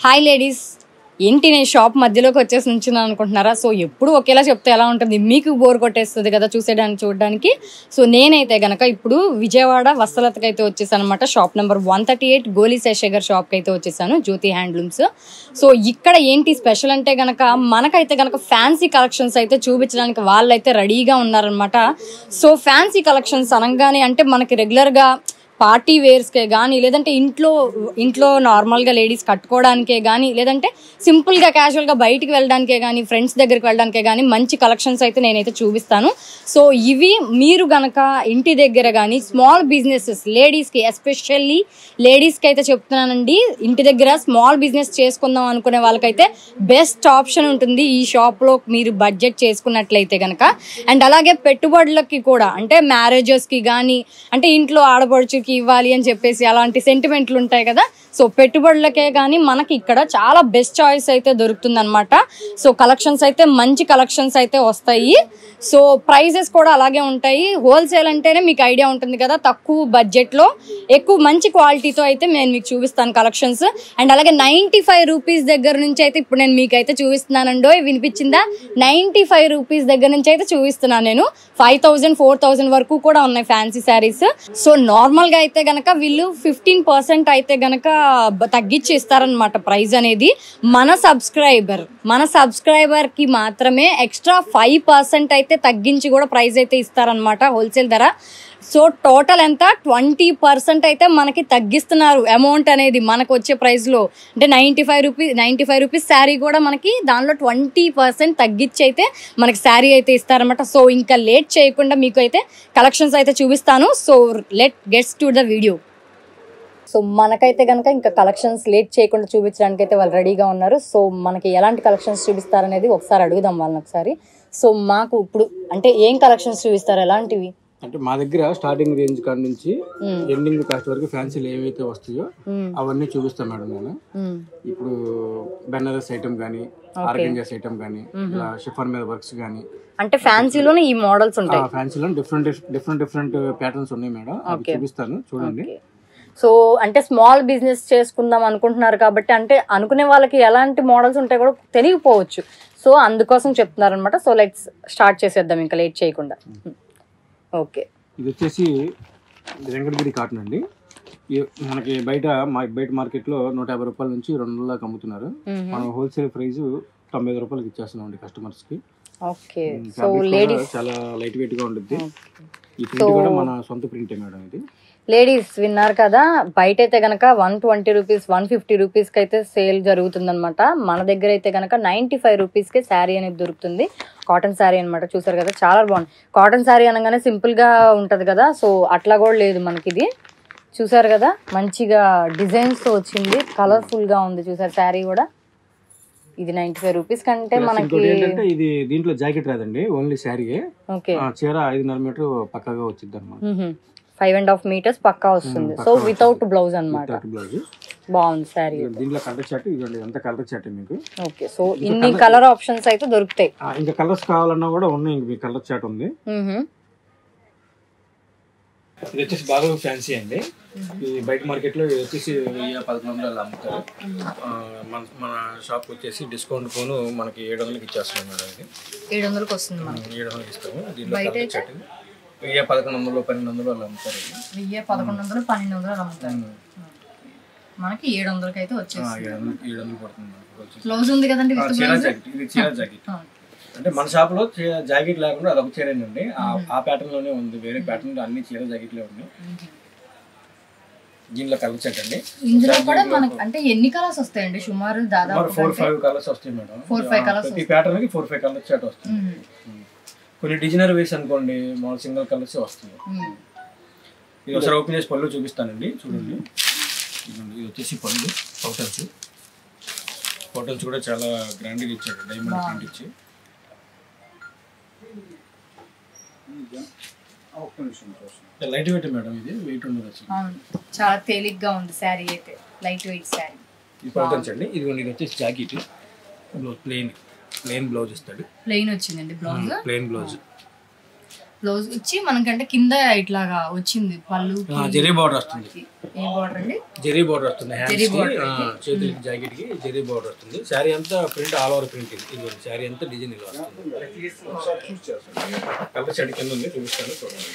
Hi ladies ఏంటి నేను shop మధ్యలోకి వచ్చేసి నుంచున్నాను అనుకుంటున్నారా సో ఎప్పుడు ఒకేలా చెప్తే ఎలా ఉంటుంది మీకు బోర్ కొట్టేస్తుంది కదా చూసేయడానికి చూడడానికి సో నేనైతే గనక ఇప్పుడు విజయవాడ వస్త్రలతకి అయితే వచ్చేసాను అనమాట shop number one thirty eight గోలీ శేషగర్ షాప్కి అయితే వచ్చేసాను జ్యోతి హ్యాండ్లూమ్స్ సో ఇక్కడ ఏంటి స్పెషల్ అంటే గనక మనకైతే గనక ఫ్యాన్సీ కలెక్షన్స్ అయితే చూపించడానికి వాళ్ళైతే రెడీగా ఉన్నారనమాట సో ఫ్యాన్సీ కలెక్షన్స్ అనగానే అంటే మనకి రెగ్యులర్గా పార్టీ వేర్స్కే కానీ లేదంటే ఇంట్లో ఇంట్లో నార్మల్గా లేడీస్ కట్టుకోవడానికే కానీ లేదంటే సింపుల్గా క్యాజువల్గా బయటికి వెళ్ళడానికే కానీ ఫ్రెండ్స్ దగ్గరికి వెళ్ళడానికే కానీ మంచి కలెక్షన్స్ అయితే నేనైతే చూపిస్తాను సో ఇవి మీరు గనక ఇంటి దగ్గర కానీ స్మాల్ బిజినెసెస్ లేడీస్కి ఎస్పెషల్లీ లేడీస్కి అయితే చెప్తున్నానండి ఇంటి దగ్గర స్మాల్ బిజినెస్ చేసుకుందాం అనుకునే వాళ్ళకైతే బెస్ట్ ఆప్షన్ ఉంటుంది ఈ షాప్లో మీరు బడ్జెట్ చేసుకున్నట్లయితే కనుక అండ్ అలాగే పెట్టుబడులకి కూడా అంటే మ్యారేజెస్కి కానీ అంటే ఇంట్లో ఆడపడుచుకి ఇవ్వాలి అని చెప్పేసి అలాంటి సెంటిమెంట్లు ఉంటాయి కదా సో పెట్టుబడులకే కానీ మనకి ఇక్కడ చాలా బెస్ట్ చాయిస్ అయితే దొరుకుతుంది అనమాట సో కలెక్షన్స్ అయితే మంచి కలెక్షన్స్ అయితే వస్తాయి సో ప్రైజెస్ కూడా అలాగే ఉంటాయి హోల్సేల్ అంటేనే మీకు ఐడియా ఉంటుంది కదా తక్కువ బడ్జెట్లో ఎక్కువ మంచి క్వాలిటీతో అయితే నేను మీకు చూపిస్తాను కలెక్షన్స్ అండ్ అలాగే నైంటీ ఫైవ్ రూపీస్ దగ్గర నుంచి అయితే ఇప్పుడు నేను మీకు అయితే చూపిస్తున్నానండో వినిపించిందా నైంటీ ఫైవ్ రూపీస్ దగ్గర నుంచి అయితే చూపిస్తున్నాను నేను ఫైవ్ థౌసండ్ ఫోర్ థౌసండ్ వరకు కూడా ఉన్నాయి ఫ్యాన్సీ శారీస్ సో నార్మల్ గా అయితే గనక వీళ్ళు ఫిఫ్టీన్ పర్సెంట్ అయితే గనక బ- తగ్గించి ఇస్తారనమాట ప్రైస్ అనేది మన సబ్స్క్రైబర్ మన సబ్స్క్రైబర్ కి మాత్రమే ఎక్స్ట్రా ఫైవ్ పర్సెంట్ అయితే తగ్గించి కూడా ప్రైస్ అయితే ఇస్తారనమాట హోల్సేల్ ధర సో టోటల్ ఎంత ట్వంటీ పర్సెంట్ అయితే మనకి తగ్గిస్తున్నారు అమౌంట్ అనేది మనకు వచ్చే ప్రైస్ లో అంటే ninety five rupees ninety five rupees sari కూడా మనకి దానిలో ట్వంటీ పర్సెంట్ తగ్గించి అయితే మనకి శారీ అయితే ఇస్తారనమాట సో ఇంకా లేట్ చేయకుండా మీకు అయితే కలెక్షన్స్ అయితే చూపిస్తాను so let gets to the video so మనకైతే కనుక ఇంకా కలెక్షన్స్ లేట్ చేయకుండా చూపించడానికి అయితే వాళ్ళు రెడీగా ఉన్నారు సో మనకి ఎలాంటి కలెక్షన్స్ చూపిస్తారనేది ఒకసారి అడుగుదాం వాళ్ళని ఒకసారి సో మాకు ఇప్పుడు అంటే ఏం కలెక్షన్స్ చూపిస్తారు ఎలాంటివి అంటే మా దగ్గర స్టార్టింగ్ రేంజ్ కాడ నుంచి ఎండింగ్ కాస్ట్ వరకు ఫ్యాన్సీలు ఏవైతే వస్తాయో మ్మ్. అవన్నీ చూపిస్తాం మేడం నేను మ్మ్. ఇప్పుడు బెనారస్ ఐటమ్ కానీ ఆర్గంజాస్ ఐటమ్ కానీ ఇలా షిఫాన్ మీద వర్క్స్ కానీ అంటే ఫ్యాన్సీలోనే ఈ మోడల్స్ ఉంటాయి ఫ్యాన్సీలో డిఫరెంట్ డిఫరెంట్ డిఫరెంట్ ప్యాటర్న్స్ ఉన్నాయి మేడం అవి చూపిస్తాను చూడండి సో అంటే స్మాల్ బిజినెస్ చేసుకుందాం అనుకుంటున్నారు కాబట్టి అంటే అనుకునే వాళ్ళకి ఎలాంటి మోడల్స్ ఉంటాయి కూడా తెలియకపోవచ్చు సో అందుకోసం చెప్తున్నారు అనమాట సో లెట్స్ స్టార్ట్ చేసేద్దాం ఇంకా లేట్ చేయకుండా ఓకే ఇది వచ్చేసి వెంకటగిరి కాటన్ అండి ఈ- మనకి బయట మా బయట మార్కెట్లో నూట యాభై రూపాయల నుంచి రెండు వందల దాకా అమ్ముతున్నారు మనం హోల్సేల్ ప్రైస్ తొంభై ఐదు రూపాయలకి ఇచ్చేస్తున్నాం అండి కస్టమర్స్ కి ఓకే సో Fabric కూడా లేడీస్ చాలా లైట్ వెయిట్ గా ఉంటుంది ఈ ప్రింట్ కూడా మన సొంత ప్రింటే మేడం ఇది లేడీస్ విన్నారు కదా బయట అయితే గనక one twenty rupees one fifty రూపీస్కి అయితే సేల్ జరుగుతుందన్నమాట మన దగ్గర అయితే గనక నైంటీ ఫైవ్ రూపీస్కే శారీ అనేది దొరుకుతుంది కాటన్ శారీ అనమాట చూసారు కదా చాలా బాగుంది కాటన్ శారీ అనగానే సింపుల్గా ఉంటుంది కదా సో అట్లా కూడా లేదు మనకి ఇది చూసారు కదా మంచిగా డిజైన్స్తో వచ్చింది కలర్ఫుల్గా ఉంది చూసారు శారీ కూడా ఇది నైంటీ ఫైవ్ రూపీస్ కంటే Plus మనకి ఇంకోటి ఏంటంటే ఇది దీంట్లో జాకెట్ రాదండి ఓన్లీ శారీయే ఓకే చీర ఐదున్నర మీటర్ పక్కగా వచ్చింది అనమాట ఫైవ్ అండ్ హాఫ్ మీటర్స్ పక్కా వస్తుంది సో వితౌట్ బ్లౌజ్ అన్నమాట బ్లౌజ్ బాగుంది శారీ దీంట్లో కలర్ చాట్ ఇదండి ఎంత కలర్ చాట్ మీకు ఓకే సో ఇన్ని కలర్ ఆప్షన్స్ అయితే దొరుకుతాయి ఆ, ఇంకా కలర్స్ కావాలన్నా కూడా ఉన్నాయి ఇంక మీ కలర్ చాట్ ఉంది మ్మ్హ. ఇది వచ్చేసి బాగా ఫ్యాన్సీ అండి ఈ బయట మార్కెట్ లో ఇది వచ్చేసి వెయ్యి పదకొండు వందలు అలా అమ్ముతారు ఆ, మన మన షాప్ వచ్చేసి డిస్కౌంట్ ఫోన్ మనకి ఏడు వందలకి ఇచ్చేస్తున్నాం మేడం ఇది ఏడు వందలకి వస్తుంది మనకి ఏడు వందలకి ఇస్తాము దీంట్లో కలర్ చాట్ వెయ్యి పదకొండు వందలు పన్నెండు వందలు అలా అమ్ముతారు ఇది. వెయ్యి పదకొండు వందలు పన్నెండు వందలు అమ్ముతారు మనకి ఏడు వందలకి అయితే ఆ, వచ్చేసి ఏడు వందలు ఏడు వందలు పడుతుంది మనకి వచ్చేసి. బ్లౌజ్ ఉంది కదండి ఆ, విత్ చీర బ్లౌజ్ జాకెట్ ఇది చీర జాకెట్ అంటే మన షాప్ లో చీ- జాకెట్ లేకుండా అదొక చీర అండి ఆ- ఆ ప్యాటర్న్ లోనే ఉంది వేరే ప్యాటర్న్ అన్ని చీర జాకెట్లే ఉన్నాయి దీనిలో కలర్ చాట్ అండి ఇందులో కూడా మనకి అంటే ఎన్ని కలర్స్ వస్తాయండి సుమారు దాదాపు ఫోర్ ఫైవ్ కలర్స్ వస్తాయి మేడం Four, five ఆ, colours ప్రతి ప్యాటర్న్ కి ఫోర్ ఫైవ్ కలర్స్ చాట్ వస్తుంది మ్మ్. కొన్ని డిజైనర్ వేస్ అనుకోండి మామూలు సింగిల్ కలర్స్ వస్తుంది మ్మ్. ఇది ఒకసారి ఓపెన్ చేసి పళ్ళు చూపిస్తానండి చూడండి ఇదిగోండి, ఇది వచ్చేసి పళ్ళు హోటల్స్ హోటల్స్ కూడా చాలా గ్రాండ్గా ఇచ్చాడు డైమండ్ ప్రింట్ ఇచ్చి లైట్ వెయిట్ మేడం ఇది వెయిట్ ఉండదు అసలు అవును చాలా తేలిగ్గా ఉంది శారీ అయితే లైట్ వెయిట్ శారీ ఇది హోటల్స్ అండి ఇది ఇది వచ్చేసి jacket blouse plain plain blouse ఇస్తాడు ప్లెయిన్ వచ్చిందండి బ్లౌజ్ ప్లెయిన్ బ్లౌజ్ బ్లౌజ్ వచ్చి మనకంటే కింద ఇట్లాగా వచ్చింది పళ్ళు జెరీ బార్డర్ వస్తుంది ఏ బార్డర్ అండి జెరీ బార్డర్ వస్తుంది హ్యాండ్స్ జెరీ కి border. ఆ, చేతులకి జాకెట్ కి జెరీ బార్డర్ వస్తుంది శారీ అంతా ప్రింట్ ఆల్ ఓవర్ ప్రింట్ ఇది ఇది శారీ అంతా డిజైన్ ఇలా వస్తుంది కలర్ షర్ట్ కింద ఉంది చూపిస్తాను చూడండి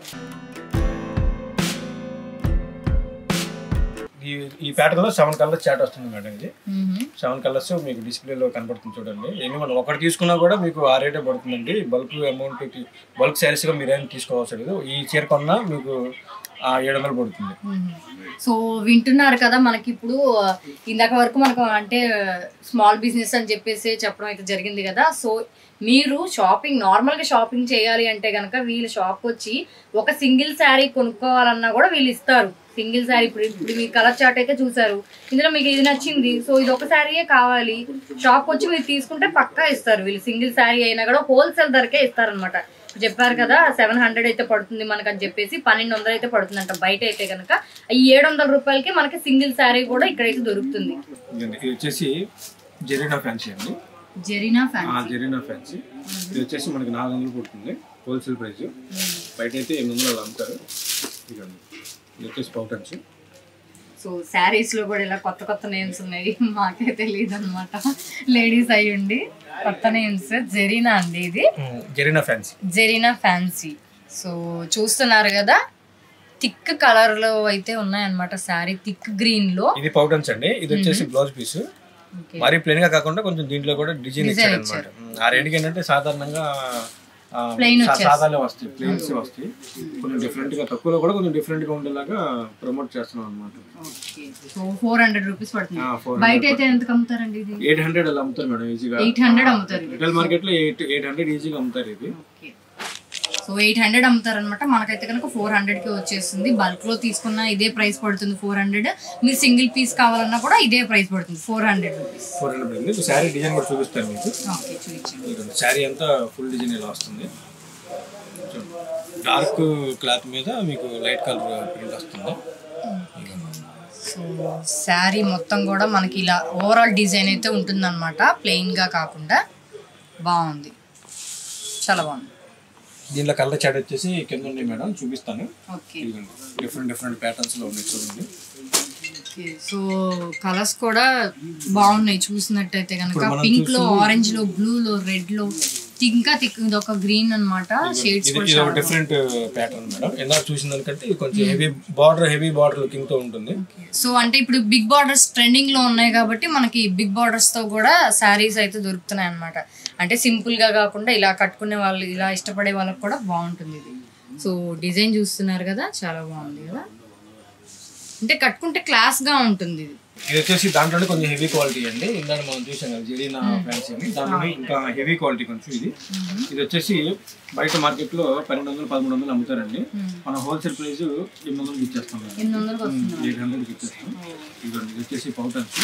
ఈ ఈ ప్యాటర్న్ లో సెవెన్ కలర్స్ చాట్ వస్తుంది మేడం ఇది సెవెన్ కలర్స్ మీకు డిస్ప్లేలో కనబడుతుంది చూడండి ఎన్ని మనం ఒకటి తీసుకున్నా కూడా మీకు ఆ రేటే పడుతుందండి బల్క్ అమౌంట్ బల్క్ శారీస్ గా మీరు ఏం తీసుకోవాల్సి లేదు ఈ చీర కొన్నా మీకు ఆ ఏడు వందలు పడుతుంది సో వింటున్నారు కదా మనకి ఇప్పుడు ఆ, ఇందాక వరకు మనకు అంటే స్మాల్ బిజినెస్ అని చెప్పేసి చెప్పడం అయితే జరిగింది కదా సో మీరు షాపింగ్ నార్మల్ గా షాపింగ్ చేయాలి అంటే గనక వీళ్ళు షాప్ వచ్చి ఒక సింగిల్ శారీ కొనుక్కోవాలన్నా కూడా వీళ్ళు ఇస్తారు సింగిల్ శారీ ఇప్పుడు ఇప్పుడు మీ కలర్ చార్ట్ అయితే చూసారు ఇందులో మీకు ఇది నచ్చింది సో ఇది ఒక శారీయే కావాలి షాప్ వచ్చి మీరు తీసుకుంటే పక్కా ఇస్తారు వీళ్ళు సింగిల్ శారీ అయినా కూడా హోల్సేల్ ధరకే ఇస్తారనమాట చెప్పారు కదా సెవెన్ హండ్రెడ్ అయితే పడుతుంది మనకు అని చెప్పేసి పన్నెండు వందలు అయితే పడుతుందంట బయట అయితే కనుక ఈ ఏడు వందల రూపాయలకి మనకి సింగిల్ శారీ కూడా ఇక్కడైతే దొరుకుతుంది ఇదండి. ఇది వచ్చేసి జెరీనా ఫ్యాన్సీ అండి జెరీనా ఆ ఫ్యాన్ జెరీనా ఫ్యాన్సీ ఇది వచ్చేసి మనకి నాలుగు వందలు పడుతుంది హోల్సేల్ ప్రైస్ బయట అయితే ఎనిమిది వందలు అలా అమ్ముతారు ఇదండి ఇది వచ్చేసి పౌటన్స్ సో శారీస్ లో కూడా ఇలా కొత్త కొత్త నేమ్స్ ఉన్నాయి మాకే తెలియదు అనమాట లేడీస్ అయి ఉండి కొత్త నేమ్స్ జెరీనా అండి ఇది Zarina fancy Zarina fancy so చూస్తున్నారు కదా థిక్ కలర్ లో అయితే ఉన్నాయన్నమాట శారీ థిక్ గ్రీన్ లో ఇది పౌటన్స్ అండి ఇది వచ్చేసి బ్లౌజ్ పీస్ Okay. మరీ ప్లెయిన్ గా కాకుండా కొంచెం దీంట్లో కూడా డిజైన్ ఇచ్చారు అనమాట ఆ రెండుకి ఏంటంటే సాధారణంగా ఆ, Plain సా- సాదాలే వస్తాయి ప్లెయిన్స్ వస్తాయి కొంచెం డిఫరెంట్ గా తక్కువలో కూడా కొంచెం డిఫరెంట్ గా ఉండేలాగా ప్రమోట్ చేస్తున్నాం అనమాట సో ఫోర్ హండ్రెడ్ రూపీస్ పడుతుంది ఫోర్ బయట అయితే ఎంత అమ్ముతారండి ఇది ఎయిట్ హండ్రెడ్ అలా అమ్ముతారు మేడం ఈజీగా ఎయిట్ హండ్రెడ్ అమ్ముతారు రిటైల్ మార్కెట్ లో ఎయిట్ ఎయిట్ హండ్రెడ్ ఈజీగా అమ్ముతారు ఇది సో ఎయిట్ హండ్రెడ్ అమ్ముతారు అనమాట మనకైతే కనుక ఫోర్ హండ్రెడ్ కి వచ్చేస్తుంది బల్క్ లో తీసుకున్న ఇదే ప్రైస్ పడుతుంది ఫోర్ హండ్రెడ్ మీరు సింగిల్ పీస్ కావాలన్నా కూడా ఇదే ప్రైస్ పడుతుంది four hundred rupees four hundred ఉంది శారీ డిజైన్ కూడా చూపిస్తాను మీకు ఓకే చూపించండి ఇదిగోండి, శారీ అంతా ఫుల్ డిజైన్ ఇలా వస్తుంది డార్క్ క్లాత్ మీద మీకు లైట్ కలర్ ప్రింట్ వస్తుంది సో శారీ మొత్తం కూడా మనకి ఇలా ఓవరాల్ డిజైన్ అయితే ఉంటుందన్నమాట ప్లెయిన్ గా కాకుండా బాగుంది చాలా బాగుంది దీనిలో కలర్ చాట్ వచ్చేసి కింద ఉన్నాయి మేడం చూపిస్తాను ఓకే ఇదిగోండి డిఫరెంట్ డిఫరెంట్ ప్యాటర్న్స్ లో ఉన్నాయి చూడండి సో కలర్స్ కూడా బాగున్నాయి చూసినట్టయితే కనుక ఇప్పుడు మనం పింక్ లో ఆరెంజ్ లో బ్లూ లో రెడ్ లో ఇంకా థిక్ ఇది ఒక గ్రీన్ అన్నమాట షేడ్స్ ఇది ఇది ఒక డిఫరెంట్ ప్యాటర్న్ మేడం ఇందాక చూసిన దానికంటే ఇది కొంచెం heavy border heavy border looking తో ఉంటుంది సో అంటే ఇప్పుడు బిగ్ బార్డర్స్ ట్రెండింగ్ లో ఉన్నాయి కాబట్టి మనకి బిగ్ బార్డర్స్ తో కూడా శారీస్ అయితే దొరుకుతున్నాయి అన్నమాట అంటే సింపుల్ గా కాకుండా ఇలా కట్టుకునే వాళ్ళు ఇలా ఇష్టపడే వాళ్ళకి కూడా బాగుంటుంది ఇది సో డిజైన్ చూస్తున్నారు కదా చాలా బాగుంది కదా అంటే కట్టుకుంటే క్లాస్ గా ఉంటుంది ఇది ఇది వచ్చేసి దాంట్లోనే కొంచెం హెవీ క్వాలిటీ అండి ఇందాక మనం చూసాం కదా జెరీనా ఫ్యాన్సీ అని దాంట్లో ఇంకా హెవీ క్వాలిటీ కొంచెం ఇది ఇది వచ్చేసి బయట మార్కెట్ లో పన్నెండు వందలు పదమూడు వందలు అమ్ముతారండి మన హోల్సేల్ ప్రైస్ ఎనిమిది వందలకి ఇచ్చేస్తాం ఎనిమిది వందలకు వస్తుంది ఎయిట్ హండ్రెడ్కి ఇచ్చేస్తాం ఇదిగోండి ఇది వచ్చేసి పౌటన్స్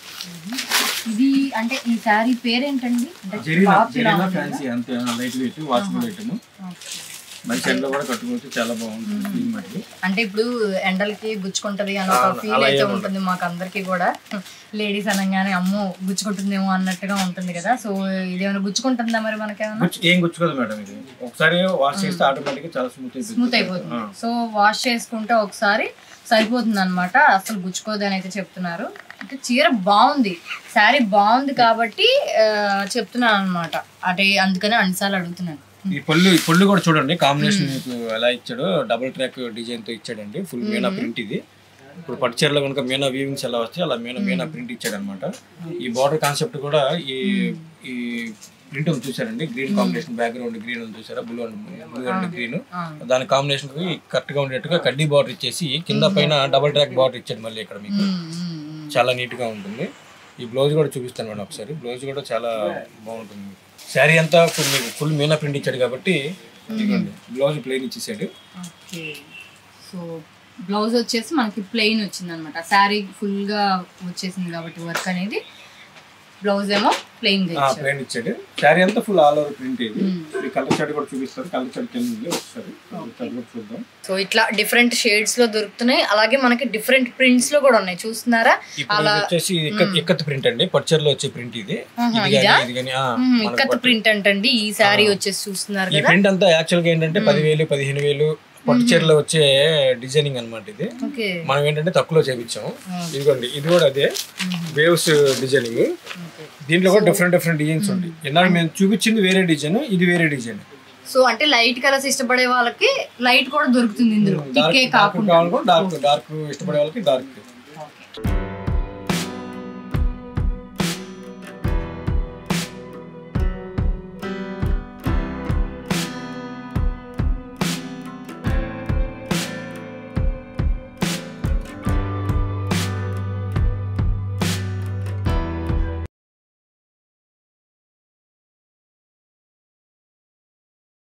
ఇది అంటే ఈ శారీ పేరేంటండి అంటే జెరీనా top ఇలా జెరీనా ఉంది. ఫ్యాన్సీ అంతే light weight watchable item Okay. మంచి ఎండలో కూడా కట్టుకోవచ్చు చాలా బాగుంటుంది దీని మటుకు అంటే ఇప్పుడు ఎండలకి గుచ్చుకుంటది అని ఒక ఫీల్ అయితే ఉంటుంది మాకు అందరికి కూడా లేడీస్ అనగానే అమ్మో గుచ్చుకుంటుందేమో అన్నట్టుగా ఉంటుంది కదా సో ఇదేమైనా గుచ్చుకుంటుందా మరి మనకేమైనా గుచ్చు- ఏం గుచ్చుకోదు మేడం ఇది ఒకసారి వాష్ చేస్తే ఆటోమేటిక్ గా చాలా స్మూత్ అయిపోతుంది స్మూత్ అయిపోతుంది సో వాష్ చేసుకుంటే ఒకసారి సరిపోతుంది అనమాట అసలు గుచ్చుకోదు అని అయితే చెప్తున్నారు అంటే చీర బాగుంది శారీ బాగుంది కాబట్టి ఆ, చెప్తున్నాను అనమాట అంటే అందుకనే అన్నిసార్లు అడుగుతున్నాను ఈ పళ్ళు ఈ పళ్ళు కూడా చూడండి కాంబినేషన్ మీకు ఎలా ఇచ్చాడో డబుల్ ట్రాక్ డిజైన్ తో ఇచ్చాడండి ఫుల్ మీనా ప్రింట్ ఇది ఇప్పుడు పట్టు చీరలో కనుక మీనా వీవింగ్స్ ఎలా వస్తాయి అలా మీనా మీనా ప్రింట్ ఇచ్చాడు అనమాట ఈ బార్డర్ కాన్సెప్ట్ కూడా ఈ ఈ ప్రింట్ ఉంది చూసారండి గ్రీన్ కాంబినేషన్ బ్యాక్గ్రౌండ్ గ్రీన్ ఉంది చూసారా blue and blue and green దాని కాంబినేషన్ కి కరెక్ట్ గా ఉండేట్టుగా కడ్డీ బార్డర్ ఇచ్చేసి కింద పైన డబుల్ ట్రాక్ బార్డర్ ఇచ్చాడు మళ్ళీ ఇక్కడ మీకు చాలా నీట్ గా ఉంటుంది ఈ బ్లౌజ్ కూడా చూపిస్తాను మేడం ఒకసారి బ్లౌజ్ కూడా చాలా బాగుంటుంది శారీ అంతా ఫుల్ మీకు ఫుల్ మీనా ప్రింట్ ఇచ్చాడు కాబట్టి ఇదిగోండి బ్లౌజ్ ప్లెయిన్ ఇచ్చేసాడు ఓకే సో బ్లౌజ్ వచ్చేసి మనకి ప్లెయిన్ వచ్చింది అనమాట శారీ ఫుల్గా వచ్చేసింది కాబట్టి వర్క్ అనేది బ్లౌజ్ ఏమో ప్లెయిన్ గా ఇచ్చారు ప్లేన్ ఇచ్చాడు శారీ అంతా ఫుల్ ఆల్ ఓవర్ ప్రింట్ ఇది ఈ కలర్ షర్ట్ కూడా చూపిస్తారు కలర్ షర్ట్ కింద ఉంది ఒకసారి అది కూడా చూద్దాం సో ఇట్లా డిఫరెంట్ షేడ్స్ లో దొరుకుతున్నాయి అలాగే మనకి డిఫరెంట్ ప్రింట్స్ లో కూడా ఉన్నాయి చూస్తున్నారా ఇప్పుడు ఇది వచ్చేసి ఇక్కత్ ఇక్కత్ ప్రింట్ అండి పచ్చర్లో వచ్చే ప్రింట్ ఇది ఇది కానీ ఇది కానీ మ్మ్, ఇక్కత్ ప్రింట్ అంటండి ఈ శారీ వచ్చేసి చూస్తున్నారు ఈ కదా ప్రింట్ అంతా యాక్చువల్ గా ఏంటంటే పదివేలు పదిహేను వేలు పట్టు చీరలో వచ్చే డిజైనింగ్ అన్నమాట ఇది ఓకే మనం ఏంటంటే తక్కువలో చేపించాము ఇదిగోండి ఇది కూడా అదే వేవ్స్ డిజైనింగ్ దీంట్లో కూడా డిఫరెంట్ డిఫరెంట్ డిజైన్స్ ఉంటాయి ఇందాక మేము చూపించింది వేరే డిజైన్ ఇది వేరే డిజైన్ సో అంటే లైట్ కలర్స్ ఇష్టపడే వాళ్ళకి లైట్ కూడా దొరుకుతుంది ఇందులో డార్క్ టిక్కే డార్క్ కాకుండా కావాలనుకో డార్క్ డార్క్ ఇష్టపడే వాళ్ళకి డార్క్